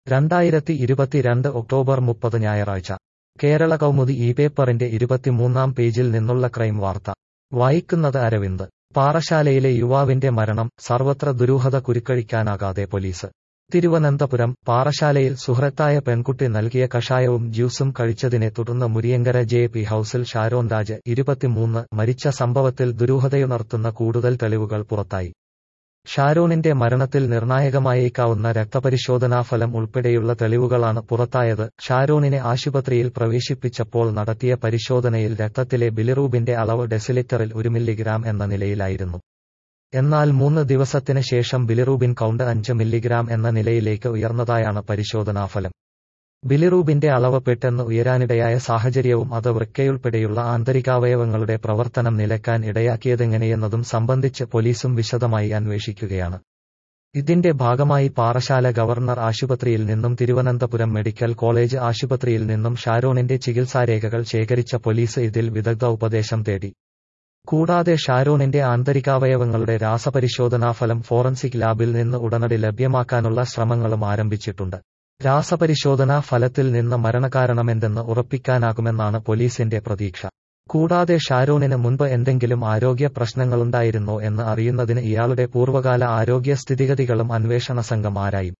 രണ്ടായിരത്തി ഇരുപത്തിരണ്ട് ഒക്ടോബർ മുപ്പത് ഞായറാഴ്ച കേരള കൗമുദി ഈ പേപ്പറിന്റെ ഇരുപത്തിമൂന്നാം പേജിൽ നിന്നുള്ള ക്രൈം വാർത്ത വായിക്കുന്നത് അരവിന്ദ് പാറശാലയിലെ യുവാവിന്റെ മരണം സർവത്ര ദുരൂഹത കുരുക്കഴിക്കാനാകാതെ പോലീസ് തിരുവനന്തപുരം പാറശാലയിൽ സുഹൃത്തായ പെൺകുട്ടി നൽകിയ കഷായവും ജ്യൂസും കഴിച്ചതിനെ തുടർന്ന് മുരിയങ്കര ജെ പി ഹൌസിൽ ഷാരോൺ രാജ് ഇരുപത്തിമൂന്ന് മരിച്ച സംഭവത്തിൽ ദുരൂഹതയുണർത്തുന്ന കൂടുതൽ തെളിവുകൾ പുറത്തായി ഷാരോണിന്റെ മരണത്തിൽ നിർണായകമായേക്കാവുന്ന രക്തപരിശോധനാഫലം ഉൾപ്പെടെയുള്ള തെളിവുകളാണ് പുറത്തായത് ഷാരോണിനെ ആശുപത്രിയിൽ പ്രവേശിപ്പിച്ചപ്പോൾ നടത്തിയ പരിശോധനയിൽ രക്തത്തിലെ ബിലിറൂബിന്റെ അളവ് ഡെസിലിറ്ററിൽ ഒരു മില്ലിഗ്രാം എന്ന നിലയിലായിരുന്നു എന്നാൽ മൂന്ന് ദിവസത്തിന് ശേഷം ബിലിറൂബിൻ കൗണ്ട് അഞ്ച് മില്ലിഗ്രാം എന്ന നിലയിലേക്ക് ഉയർന്നതായാണ് പരിശോധനാഫലം ബിലിറൂബിന്റെ അളവ് പെട്ടെന്ന് ഉയരാനിടയായ സാഹചര്യവും അത് വൃക്കയുൾപ്പെടെയുള്ള ആന്തരികാവയവങ്ങളുടെ പ്രവർത്തനം നിലക്കാൻ ഇടയാക്കിയതെങ്ങനെയെന്നതും സംബന്ധിച്ച് പോലീസും വിശദമായി അന്വേഷിക്കുകയാണ് ഇതിന്റെ ഭാഗമായി പാറശാല ഗവർണർ ആശുപത്രിയിൽ നിന്നും തിരുവനന്തപുരം മെഡിക്കൽ കോളേജ് ആശുപത്രിയിൽ നിന്നും ഷാരോണിന്റെ ചികിത്സാരേഖകൾ ശേഖരിച്ച പോലീസ് ഇതിൽ വിദഗ്ധ ഉപദേശം തേടി കൂടാതെ ഷാരോണിന്റെ ആന്തരികാവയവങ്ങളുടെ രാസപരിശോധനാഫലം ഫോറൻസിക് ലാബിൽ നിന്ന് ഉടനടി ലഭ്യമാക്കാനുള്ള ശ്രമങ്ങളും ആരംഭിച്ചിട്ടുണ്ട് രാസപരിശോധനാ ഫലത്തിൽ നിന്ന് മരണകാരണമെന്തെന്ന് ഉറപ്പിക്കാനാകുമെന്നാണ് പോലീസിന്റെ പ്രതീക്ഷ കൂടാതെ ഷാരോണിന് മുൻപ് എന്തെങ്കിലും ആരോഗ്യ പ്രശ്നങ്ങളുണ്ടായിരുന്നോ എന്ന് അറിയുന്നതിന് ഇയാളുടെ പൂർവ്വകാല ആരോഗ്യ സ്ഥിതിഗതികളും അന്വേഷണ സംഘം ആരായും